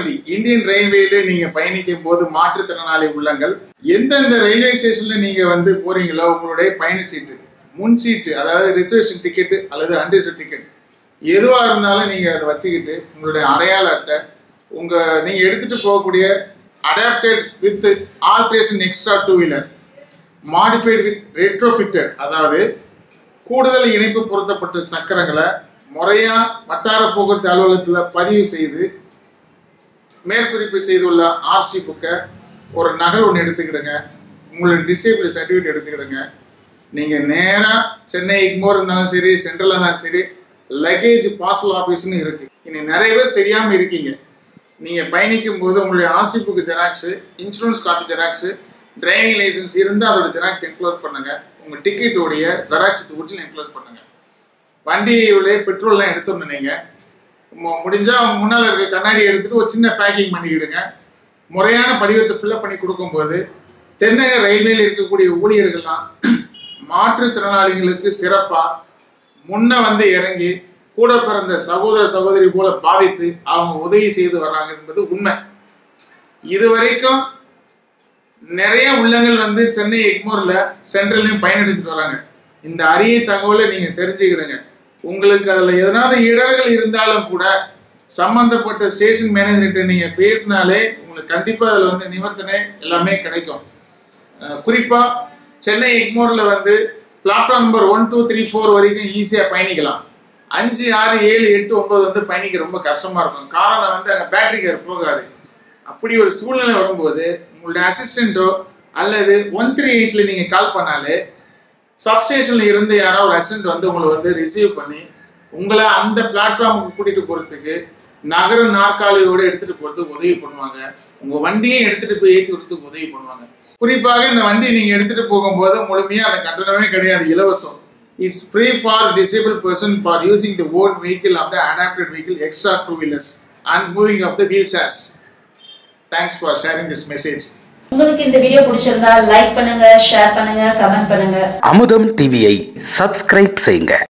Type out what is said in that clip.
வண்டி இந்தியன் ரயில்வேல நீங்க பயணிக்கும் போது மாற்றுத்திறனாளி உள்ளங்கள் எந்தெந்த ரயில்வே ஸ்டேஷன்ல நீங்க வந்து போறீங்களோ உங்களுடைய பயண சீட்டு முன் சீட்டு அதாவது ரிசர்வேஷன் டிக்கெட் அல்லது அன்ரிசர்வ் டிக்கெட் எதுவா இருந்தாலும் நீங்க அதை வச்சுக்கிட்டு உங்களுடைய அடையாள அட்டை உங்க நீங்க எடுத்துட்டு போகக்கூடிய adapted with alteration extra two wheeler modified with retrofitter அதாவது கூடுதல் இணைப்பு பொருத்தப்பட்ட சக்கரங்களை முறையாக வட்டார போக்குவரத்து அலுவலகத்தில் பதிவு செய்து மேற்குறிப்பு செய்துள்ள ஆர்சி புக்கை ஒரு நகல் ஒன்று எடுத்துக்கிடுங்க உங்களோட டிசேபிள் சர்டிஃபிகேட் எடுத்துக்கிடுங்க நீங்கள் நேராக சென்னை இக்மோர் இருந்தாலும் சரி சென்ட்ரலாக இருந்தாலும் சரி லக்கேஜ் பார்சல் ஆஃபீஸ்னு இருக்குது இனி நிறைய பேர் தெரியாமல் இருக்கீங்க நீங்கள் பயணிக்கும் போது உங்களுடைய RC book xerox insurance copy xerox driving licence இருந்தால் அதோட ஜெராக்ஸ் என்க்ளோஸ் பண்ணுங்கள் உங்கள் டிக்கெட்டோடைய ஜெராக்ஸ் ஒரிஜினல் என்க்ளோஸ் பண்ணுங்கள் வண்டியுடைய பெட்ரோல்லாம் எடுத்துடணும் நீங்கள் மு- முடிஞ்சா முன்னால் இருக்க கண்ணாடி எடுத்துட்டு ஒரு சின்ன பேக்கிங் பண்ணிக்கிடுங்க முறையான படிவத்தை ஃபில்அப் பண்ணி கொடுக்கும்போது தென்னக ரயில்வேல இருக்கக்கூடிய ஊழியர்கள்லாம் மாற்றுத்திறனாளிகளுக்கு சிறப்பாக முன்ன வந்து இறங்கி கூட பிறந்த சகோதர சகோதரி போல பாவித்து அவங்க உதவி செய்து வர்றாங்க என்பது உண்மை இதுவரைக்கும் நிறைய உள்ளங்கள் வந்து சென்னை எக்மோர்ல சென்ட்ரல்லையும் பயனடைஞ்சிட்டு வராங்க இந்த அரிய தகவலை நீங்க தெரிஞ்சுக்கிடுங்க உங்களுக்கு அதுல எதனாவது இடர்கள் இருந்தாலும் கூட சம்பந்தப்பட்ட ஸ்டேஷன் மேனேஜர்கிட்ட நீங்க பேசினாலே உங்களுக்கு கண்டிப்பா அதுல வந்து நிவர்த்தனை எல்லாமே கிடைக்கும் அஹ் குறிப்பா சென்னை எக்மோர்ல வந்து platform number one two three four வரைக்கும் ஈஸியா பயணிக்கலாம் அஞ்சு ஆறு ஏழு எட்டு ஒன்பது வந்து பயணிக்க ரொம்ப கஷ்டமா இருக்கும் காரணம் வந்து அங்கே பேட்டரி கேர் போகாது அப்படி ஒரு சூழ்நிலை வரும்போது உங்களுடைய அசிஸ்டண்ட்டோ அல்லது ஒன் த்ரீ எயிட்ல நீங்க கால் பண்ணாலே சப்ஸ்டேஷன்ல இருந்து யாரோ ஒரு அசிஸ்டன்ட் வந்து உங்களை வந்து ரிசீவ் பண்ணி உங்களை அந்த பிளாட்ஃபார்முக்கு கூட்டிட்டு போறதுக்கு நகர நாற்காலியோட எடுத்துட்டு போறதுக்கு உதவி பண்ணுவாங்க உங்க வண்டியை எடுத்துட்டு போய் ஏற்றி விடுறதுக்கு உதவி பண்ணுவாங்க குறிப்பாக இந்த வண்டி நீங்க எடுத்துட்டு போகும்போது முழுமையா அந்த கட்டணமே கிடையாது இலவசம் it's free for disable person for using the own vehicle of the adapted vehicle extra two wheelers and moving of the wheelchairs thanks for sharing this message உங்களுக்கு இந்த வீடியோ பிடிச்சிருந்தா லைக் பண்ணுங்க ஷேர் பண்ணுங்க comment பண்ணுங்க அமுதம் டிவியை subscribe செய்யுங்க